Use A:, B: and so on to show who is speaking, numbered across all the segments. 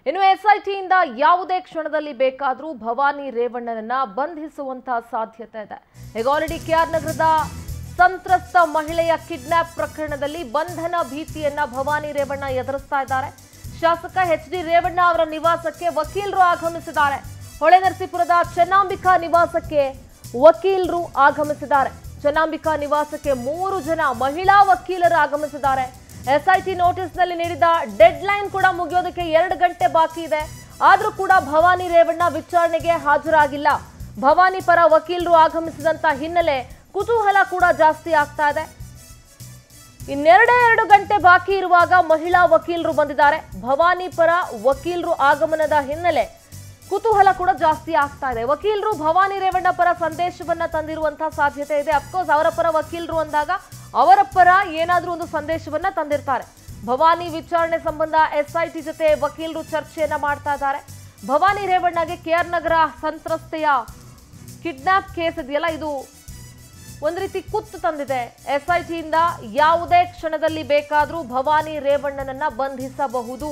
A: ಇನ್ನು ಎಸ್ಐಟಿಯಿಂದ ಯಾವುದೇ ಕ್ಷಣದಲ್ಲಿ ಬೇಕಾದರೂ ಭವಾನಿ ರೇವಣ್ಣನನ್ನ ಬಂಧಿಸುವಂತಹ ಸಾಧ್ಯತೆ ಇದೆ ಈಗ ಆಲ್ರೆಡಿ ಕೆಆರ್ ನಗರದ ಸಂತ್ರಸ್ತ ಮಹಿಳೆಯ ಕಿಡ್ನಾಪ್ ಪ್ರಕರಣದಲ್ಲಿ ಬಂಧನ ಭೀತಿಯನ್ನ ಭವಾನಿ ರೇವಣ್ಣ ಎದುರಿಸ್ತಾ ಇದ್ದಾರೆ ಶಾಸಕ ಎಚ್ ಡಿ ರೇವಣ್ಣ ಅವರ ನಿವಾಸಕ್ಕೆ ವಕೀಲರು ಆಗಮಿಸಿದ್ದಾರೆ ಹೊಳೆನರಸೀಪುರದ ಚೆನ್ನಾಂಬಿಕಾ ನಿವಾಸಕ್ಕೆ ವಕೀಲರು ಆಗಮಿಸಿದ್ದಾರೆ ಚೆನ್ನಾಂಬಿಕಾ ನಿವಾಸಕ್ಕೆ ಮೂರು ಜನ ಮಹಿಳಾ ವಕೀಲರು ಆಗಮಿಸಿದ್ದಾರೆ ಎಸ್ಐಟಿ ನೋಟಿಸ್ನಲ್ಲಿ ನೀಡಿದ ಡೆಡ್ ಲೈನ್ ಕೂಡ ಮುಗಿಯೋದಕ್ಕೆ ಎರಡು ಗಂಟೆ ಬಾಕಿ ಇದೆ ಆದ್ರೂ ಕೂಡ ಭವಾನಿ ರೇವಣ್ಣ ವಿಚಾರಣೆಗೆ ಹಾಜರಾಗಿಲ್ಲ ಭವಾನಿ ಪರ ವಕೀಲರು ಆಗಮಿಸಿದಂತ ಹಿನ್ನೆಲೆ ಕುತೂಹಲ ಕೂಡ ಜಾಸ್ತಿ ಆಗ್ತಾ ಇದೆ ಇನ್ನೆರಡೇ ಎರಡು ಗಂಟೆ ಬಾಕಿ ಇರುವಾಗ ಮಹಿಳಾ ವಕೀಲರು ಬಂದಿದ್ದಾರೆ ಭವಾನಿ ಪರ ವಕೀಲರು ಆಗಮನದ ಹಿನ್ನೆಲೆ ಕುತೂಹಲ ಕೂಡ ಜಾಸ್ತಿ ಆಗ್ತಾ ಇದೆ ವಕೀಲರು ಭವಾನಿ ರೇವಣ್ಣ ಪರ ಸಂದೇಶವನ್ನ ತಂದಿರುವಂತಹ ಸಾಧ್ಯತೆ ಇದೆ ಅಫ್ಕೋರ್ಸ್ ಅವರ ಪರ ವಕೀಲರು ಅಂದಾಗ ಅವರ ಪರ ಏನಾದ್ರೂ ಒಂದು ಸಂದೇಶವನ್ನ ತಂದಿರ್ತಾರೆ ಭವಾನಿ ವಿಚಾರಣೆ ಸಂಬಂಧ ಎಸ್ಐಟಿ ಜೊತೆ ವಕೀಲರು ಚರ್ಚೆಯನ್ನ ಮಾಡ್ತಾ ಇದ್ದಾರೆ ಭವಾನಿ ರೇವಣ್ಣಗೆ ಕೆಆರ್ ನಗರ ಸಂತ್ರಸ್ತೆಯ ಕಿಡ್ನಾಪ್ ಕೇಸ್ ಇದೆಯಲ್ಲ ಇದು ಒಂದು ರೀತಿ ಕುತ್ತು ತಂದಿದೆ ಎಸ್ಐಟಿಯಿಂದ ಯಾವುದೇ ಕ್ಷಣದಲ್ಲಿ ಬೇಕಾದರೂ ಭವಾನಿ ರೇವಣ್ಣನನ್ನ ಬಂಧಿಸಬಹುದು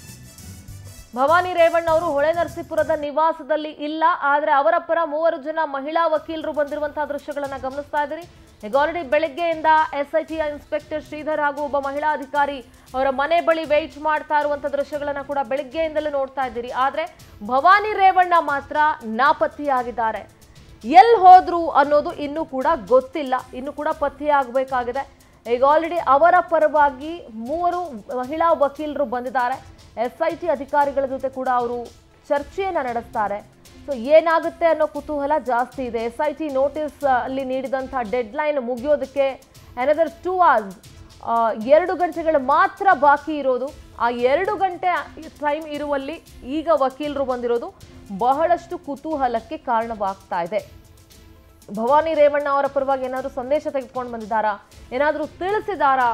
A: ಭವಾನಿ ರೇವಣ್ಣ ಅವರು ಹೊಳೆನರಸೀಪುರದ ನಿವಾಸದಲ್ಲಿ ಇಲ್ಲ ಆದ್ರೆ ಅವರ ಪರ ಮೂವರು ಜನ ಮಹಿಳಾ ವಕೀಲರು ಬಂದಿರುವಂತಹ ದೃಶ್ಯಗಳನ್ನ ಗಮನಿಸ್ತಾ ಇದ್ದೀರಿ ಈಗ ಆಲ್ರೆಡಿ ಬೆಳಗ್ಗೆಯಿಂದ ಎಸ್ಐಟಿಯ ಇನ್ಸ್ಪೆಕ್ಟರ್ ಶ್ರೀಧರ್ ಹಾಗೂ ಒಬ್ಬ ಮಹಿಳಾ ಅಧಿಕಾರಿ ಅವರ ಮನೆ ಬಳಿ ವೆಯ್ಟ್ ಮಾಡ್ತಾ ಇರುವಂತಹ ದೃಶ್ಯಗಳನ್ನ ಕೂಡ ಬೆಳಗ್ಗೆಯಿಂದಲೂ ನೋಡ್ತಾ ಇದ್ದೀರಿ ಆದ್ರೆ ಭವಾನಿ ರೇವಣ್ಣ ಮಾತ್ರ ನಾಪತ್ತೆಯಾಗಿದ್ದಾರೆ ಎಲ್ಲಿ ಹೋದ್ರು ಅನ್ನೋದು ಇನ್ನೂ ಕೂಡ ಗೊತ್ತಿಲ್ಲ ಇನ್ನು ಕೂಡ ಪತ್ತೆಯಾಗಬೇಕಾಗಿದೆ ಈಗ ಆಲ್ರೆಡಿ ಅವರ ಪರವಾಗಿ ಮೂವರು ಮಹಿಳಾ ವಕೀಲರು ಬಂದಿದ್ದಾರೆ ಎಸ್ ಐ ಟಿ ಅಧಿಕಾರಿಗಳ ಜೊತೆ ಕೂಡ ಅವರು ಚರ್ಚೆಯನ್ನು ನಡೆಸ್ತಾರೆ ಸೊ ಏನಾಗುತ್ತೆ ಅನ್ನೋ ಕುತೂಹಲ ಜಾಸ್ತಿ ಇದೆ ಎಸ್ ಐ ಟಿ ನೋಟಿಸ್ ಅಲ್ಲಿ ನೀಡಿದಂಥ ಡೆಡ್ ಲೈನ್ ಮುಗಿಯೋದಕ್ಕೆ ಅನದರ್ ಟೂ ಅವರ್ಸ್ ಎರಡು ಗಂಟೆಗಳು ಮಾತ್ರ ಬಾಕಿ ಇರೋದು ಆ ಎರಡು ಗಂಟೆ ಟೈಮ್ ಇರುವಲ್ಲಿ ಈಗ ವಕೀಲರು ಬಂದಿರೋದು ಬಹಳಷ್ಟು ಕುತೂಹಲಕ್ಕೆ ಕಾರಣವಾಗ್ತಾ ಇದೆ ಭವಾನಿ ರೇವಣ್ಣ ಅವರ ಪರವಾಗಿ ಏನಾದರೂ ಸಂದೇಶ ತೆಗೆದುಕೊಂಡು ಬಂದಿದ್ದಾರಾ ಏನಾದರೂ ತಿಳಿಸಿದಾರಾ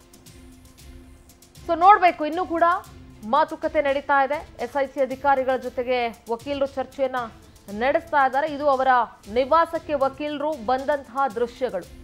A: ಸೊ ನೋಡಬೇಕು ಇನ್ನೂ ಕೂಡ ಮಾತುಕತೆ ನಡೀತಾ ಇದೆ ಎಸ್ ಐ ಸಿ ಅಧಿಕಾರಿಗಳ ಜೊತೆಗೆ ವಕೀಲರು ಚರ್ಚೆಯನ್ನ ನಡೆಸ್ತಾ ಇದ್ದಾರೆ ಇದು ಅವರ ನಿವಾಸಕ್ಕೆ ವಕೀಲರು ಬಂದಂತಹ ದೃಶ್ಯಗಳು